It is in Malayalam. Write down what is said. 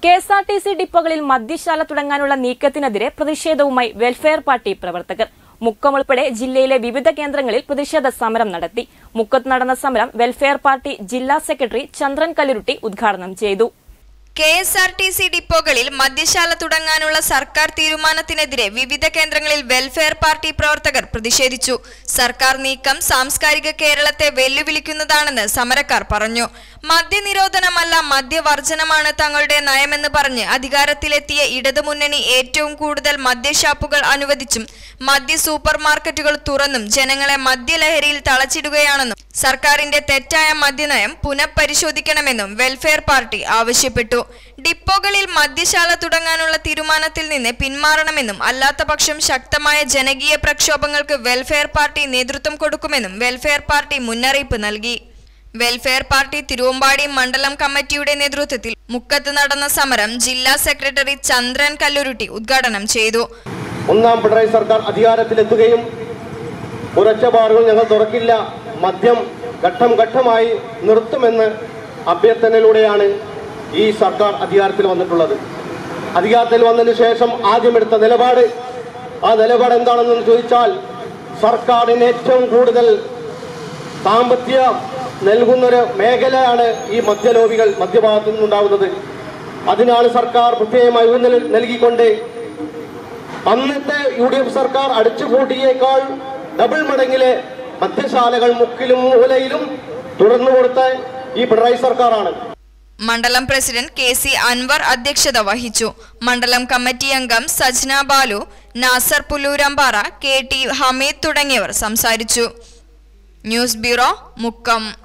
K S R T C ഡിപ്പോകളിൽ മദ്യശാല തുടങ്ങാനുള്ള നീക്കത്തിനെതിരെ പ്രതിഷേധവുമായി വെൽഫെയർ പാർട്ടി പ്രവർത്തകർ മുക്കം ഉൾപ്പെടെ ജില്ലയിലെ വിവിധ കേന്ദ്രങ്ങളിൽ പ്രതിഷേധ സമരം നടത്തി മുക്കത്ത് നടന്ന സമരം വെൽഫെയർ പാർട്ടി ജില്ലാ സെക്രട്ടറി ചന്ദ്രൻ കല്ലുരുട്ടി ഉദ്ഘാടനം ചെയ്തു K S R T C ഡിപ്പോകളിൽ മദ്യശാല തുടങ്ങാനുള്ള സർക്കാർ തീരുമാനത്തിനെതിരെ വിവിധ കേന്ദ്രങ്ങളിൽ വെൽഫെയർ പാർട്ടി പ്രവർത്തകർ പ്രതിഷേധിച്ചു സർക്കാർ നീക്കം സാംസ്കാരിക കേരളത്തെ വെല്ലുവിളിക്കുന്നതാണെന്ന് സമരക്കാർ പറഞ്ഞു മദ്യനിരോധനമല്ല മദ്യവർജനമാണ് തങ്ങളുടെ നയമെന്ന് പറഞ്ഞ് അധികാരത്തിലെത്തിയ ഇടതുമുന്നണി ഏറ്റവും കൂടുതൽ മദ്യഷാപ്പുകൾ അനുവദിച്ചും മദ്യ സൂപ്പർ മാർക്കറ്റുകൾ തുറന്നും ജനങ്ങളെ മദ്യലഹരിയിൽ തളച്ചിടുകയാണെന്നും സർക്കാരിന്റെ തെറ്റായ മദ്യനയം പുനഃപരിശോധിക്കണമെന്നും വെൽഫെയർ പാർട്ടി ആവശ്യപ്പെട്ടു ഡിപ്പോകളിൽ മദ്യശാല തുടങ്ങാനുള്ള തീരുമാനത്തിൽ നിന്ന് പിന്മാറണമെന്നും അല്ലാത്തപക്ഷം ശക്തമായ ജനകീയ പ്രക്ഷോഭങ്ങൾക്ക് വെൽഫെയർ പാർട്ടി നേതൃത്വം കൊടുക്കുമെന്നും വെൽഫെയർ പാർട്ടി മുന്നറിയിപ്പ് നൽകി വെൽഫെയർ പാർട്ടി തിരുവമ്പാടി മണ്ഡലം കമ്മിറ്റിയുടെ നേതൃത്വത്തിൽ മുക്കത്ത് നടന്ന സമരം ജില്ലാ സെക്രട്ടറി ചന്ദ്രൻ കല്ലുരുട്ടി ഉദ്ഘാടനം ചെയ്തു ഒന്നാം പിണറായി സർക്കാർ അധികാരത്തിലെത്തുകയും ഉറച്ച ബാറുകൾ ഞങ്ങൾ തുറക്കില്ല മദ്യം ഘട്ടം ഘട്ടമായി നിർത്തുമെന്ന് അഭ്യർത്ഥനയിലൂടെയാണ് ഈ സർക്കാർ അധികാരത്തിൽ വന്നിട്ടുള്ളത് അധികാരത്തിൽ വന്നതിന് ശേഷം ആദ്യം എടുത്ത നിലപാട് ആ നിലപാട് എന്താണെന്ന് ചോദിച്ചാൽ സർക്കാരിന് ഏറ്റവും കൂടുതൽ സാമ്പത്തിക നൽകുന്നൊരു മേഖലയാണ് ഈ മദ്യലോബികൾ മദ്യഭാഗത്തു നിന്നുണ്ടാകുന്നത് അതിനാണ് സർക്കാർ പ്രത്യേകമായി ഊന്നൽ നൽകിക്കൊണ്ട് അന്നത്തെ യു ഡി എഫ് സർക്കാർ അടിച്ചുപൂട്ടിയേക്കാൾ ഡബിൾ മടങ്ങിലെ മദ്യശാലകൾ മുക്കിലും മൂലയിലും തുറന്നു കൊടുത്ത ഈ പിണറായി സർക്കാരാണ് മണ്ഡലം പ്രസിഡന്റ് കെ സി അൻവർ അധ്യക്ഷത വഹിച്ചു മണ്ഡലം കമ്മിറ്റി അംഗം സജ്ന ബാലു നാസർ പുല്ലൂരമ്പാറ കെ ടി ഹമീദ് തുടങ്ങിയവർ സംസാരിച്ചു ന്യൂസ് ബ്യൂറോ മുക്കം